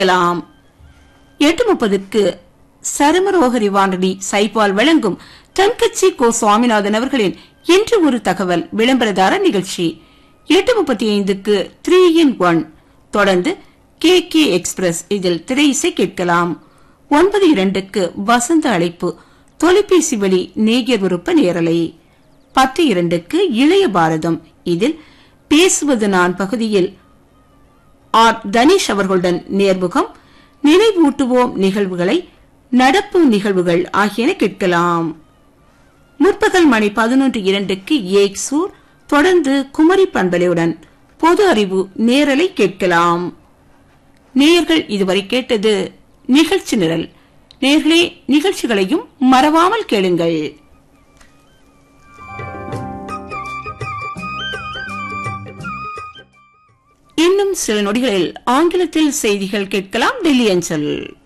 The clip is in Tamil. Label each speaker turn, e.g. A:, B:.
A: கேட்கலாம் எட்டு முப்பதுக்கு சருமரோகரி வானொலி சைபால் வழங்கும் தென்கட்சி கோ சுவாமிநாதன் அவர்களின் இன்று ஒரு தகவல் விளம்பரதார நிகழ்ச்சி எட்டு முப்பத்தி ஐந்துக்கு த்ரீ இன் ஒன் தொடர்ந்து கே கே எக்ஸ்பிரஸ் இதில் திரை இசை கேட்கலாம் ஒன்பது இரண்டுக்கு வசந்த அழைப்பு தொலைபேசி வழி நேயர் விருப்ப நேரலை பத்து இரண்டுக்கு இளைய பாரதம் இதில் பேசுவது நான் பகுதியில் ஆர் தனிஷ் அவர்களுடன் நேர்முகம் நினைவூட்டுவோம் நிகழ்வுகளை நடப்பு நிகழ்வுகள் ஆகியன கேட்கலாம் முற்பகல் மணி பதினொன்று இரண்டுக்கு ஏக்சூர் தொடர்ந்து குமரி பண்பலையுடன் பொது அறிவு நேரலை கேட்கலாம் நேயர்கள் இதுவரை கேட்டது நிகழ்ச்சி நிரல் நேர்களே நிகழ்ச்சிகளையும் மறவாமல் கேளுங்கள் இன்னும் சில நொடிகளில் ஆங்கிலத்தில் செய்திகள் கேட்கலாம் டெல்லி அஞ்சல்